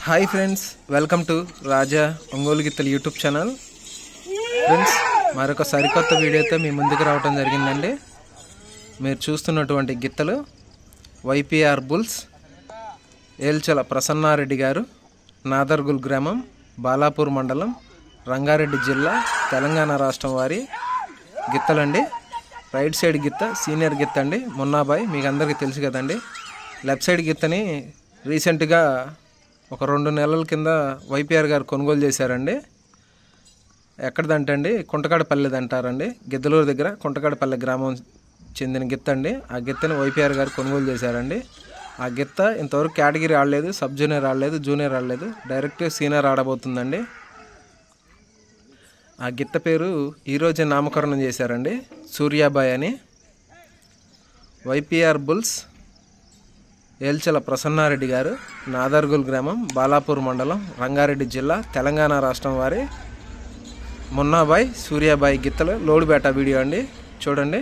Hi friends welcome to Raja Ongole గిత్తలు YouTube channel friends మరొక సరికొత్త వీడియోతో మీ ముందుకు రావడం జరిగిందండి మీరు చూస్తున్నటువంటి గిత్తలు వైపీఆర్ బుల్స్ ఏల్చల ప్రసన్నారెడ్డి గారు నాదర్గుల్ గ్రామం బాలాపూర్ మండలం రంగారెడ్డి జిల్లా తెలంగాణ రాష్ట్రం వారి గిత్తలండి రైట్ సైడ్ గిత్త సీనియర్ గిత్త అండి మున్నాబాయ్ మీకు అందరికీ తెలుసు కదండి లెఫ్ట్ సైడ్ గిత్తని రీసెంట్గా ఒక రెండు నెలల కింద వైపీఆర్ గారు కొనుగోలు చేశారండి ఎక్కడిదంటే అండి కుంటకాడపల్లిది అంటారండి గిద్దలూరు దగ్గర కుంటకాడపల్లి గ్రామం చెందిన గిత్త అండి ఆ గిత్తని వైపీఆర్ గారు కొనుగోలు చేశారండి ఆ గిత్త ఇంతవరకు కేటగిరీ ఆడలేదు సబ్ జూనియర్ ఆడలేదు జూనియర్ ఆడలేదు డైరెక్ట్ సీనియర్ ఆడబోతుందండి ఆ గిత్త పేరు ఈరోజే నామకరణం చేశారండి సూర్యాబాయ్ అని వైపీఆర్ బుల్స్ ఏల్చల ప్రసన్నారెడ్డి గారు నాదర్గుల్ గ్రామం బాలాపూర్ మండలం రంగారెడ్డి జిల్లా తెలంగాణ రాష్ట్రం వారి మున్నాబాయ్ సూర్యాబాయ్ గిత్తలు లోడు బేటా వీడియో అండి చూడండి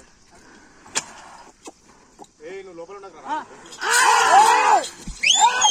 ఏ నువ్వు లోపల ఉండకు రా.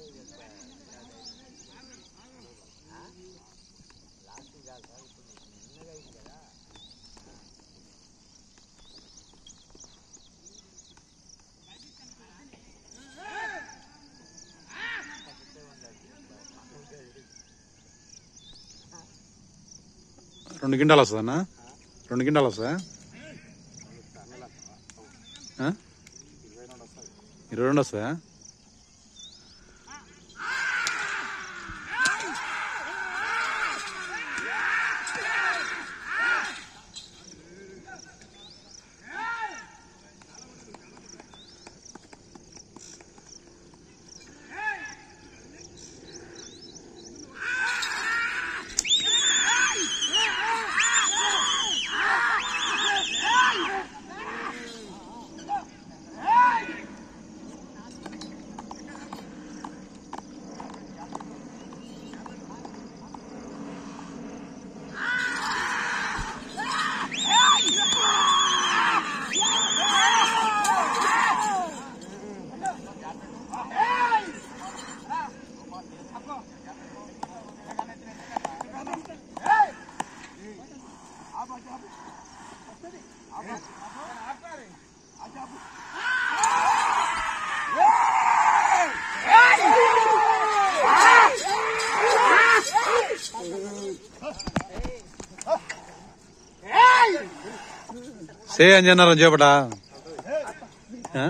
రెండు గిండాలు వస్తుందన్నా రెండు గిండాలు వస్తుందా ఆ? ఇరవై రెండు వస్తుందా సే అంజన్నారు చేపట ఆ?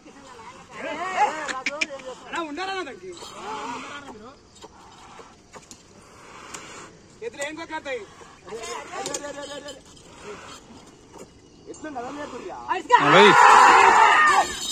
ఆ, వెయ్.